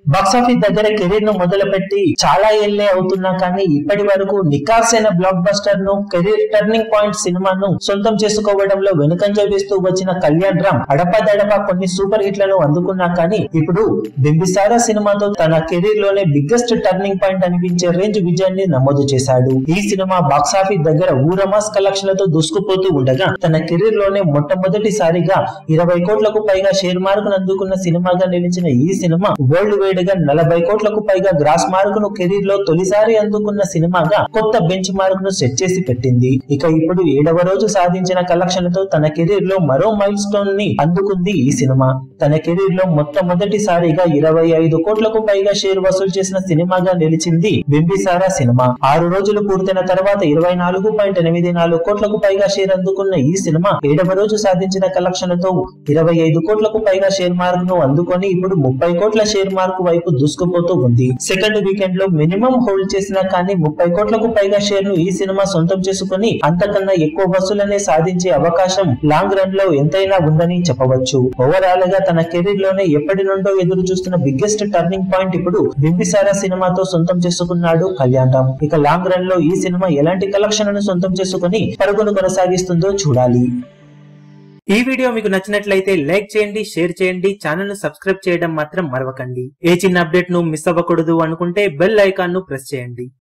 box office దగ్గర career ను మొదలుపెట్టి చాలా ఏళ్లే అవుతున్నా కానీ ఇప్పటి వరకు నికాసైన బ్లాక్ బస్టర్ ను కెరీర్ టర్నింగ్ పాయింట్ సినిమాను సొంతం చేసుకోవడంలో వెనుకంజ వేస్తూ వచ్చిన కళ్యాణ్ రామ్ అడపదడప కొన్ని సూపర్ హిట్లను అందుకున్నా కానీ ఇప్పుడు బింబిసారా సినిమాతో తన కెరీర్ లోనే బిగ్గెస్ట్ టర్నింగ్ పాయింట్ అనిపించే రేంజ్ విజయాన్ని నమోదు చేశాడు ఈ సినిమా బాక్సాఫీస్ దగ్గర ఊరమాస్ కలెక్షన్లతో దూసుకుపోతూ ఉండగా తన కెరీర్ లోనే మొట్టమొదటిసారిగా ఇరవై కోట్లకు పైగా షేర్ మార్కును అందుకున్న సినిమాగా నిలిచిన ఈ సినిమా వరల్డ్ వైడ్ గా నలభై కోట్లకు పైగా గ్రాస్ మార్క్ ను కెరీర్ లో తొలిసారి అందుకున్న సినిమాగా కొత్త బెంచ్ మార్క్ ను సెట్ చేసి పెట్టింది ఇక ఇప్పుడు ఏడవ రోజు సాధించిన కలెక్షన్లతో తన కెరీర్ లో మరో మైల్ స్టోన్ ని అందుకుంది ఈ సినిమా తన కెరీర్ లో మొట్టమొదటిసారిగా ఇరవై ఐదు కోట్లకు పైగా షేర్ వసూలు చేసిన సినిమాగా నిలిచింది బింబిసారా సినిమా ఆరు రోజులు పూర్తయిన తర్వాత ఇరవై నాలుగు పాయింట్ ఎనిమిది నాలుగు కోట్లకు పైగా షేర్ అందుకున్న ఈ సినిమా ఏడవ రోజు సాధించిన కలెక్షన్లతో ఇరవై ఐదు కోట్లకు పైగా షేర్ మార్క్ ను అందుకొని ఇప్పుడు ముప్పై కోట్ల షేర్ మార్క్ వైపు దూసుకుపోతూ ఉంది సెకండ్ వీకెండ్ లో మినిమం హోల్డ్ చేసినా కానీ ముప్పై కోట్లకు పైగా షేర్ ను ఈ సినిమా సొంతం చేసుకుని అంతకన్నా ఎక్కువ వసూలనే సాధించే అవకాశం లాంగ్ రన్ లో ఎంతైనా ఉందని చెప్పవచ్చు ఓవరాల్ గా తన కెరీర్ లోనే ఎప్పటి నుండో ఎదురు చూస్తున్న బిగ్గెస్ట్ టర్నింగ్ పాయింట్ ఇప్పుడు బింబిసారా సినిమాతో సొంతం చేసుకున్నాడు కళ్యాణ్ రామ్ ఇక లాంగ్ రన్ లో ఈ సినిమా ఎలాంటి కలెక్షన్లను సొంతం చేసుకుని పరుగును కొనసాగిస్తుందో చూడాలి ఈ వీడియో మీకు నచ్చినట్లయితే లైక్ చేయండి షేర్ చేయండి ఛానల్ ను సబ్స్క్రైబ్ చేయడం మాత్రం మరవకండి ఏ చిన్న అప్డేట్ ను మిస్ అవ్వకూడదు అనుకుంటే బెల్ ఐకాన్ ను ప్రెస్ చేయండి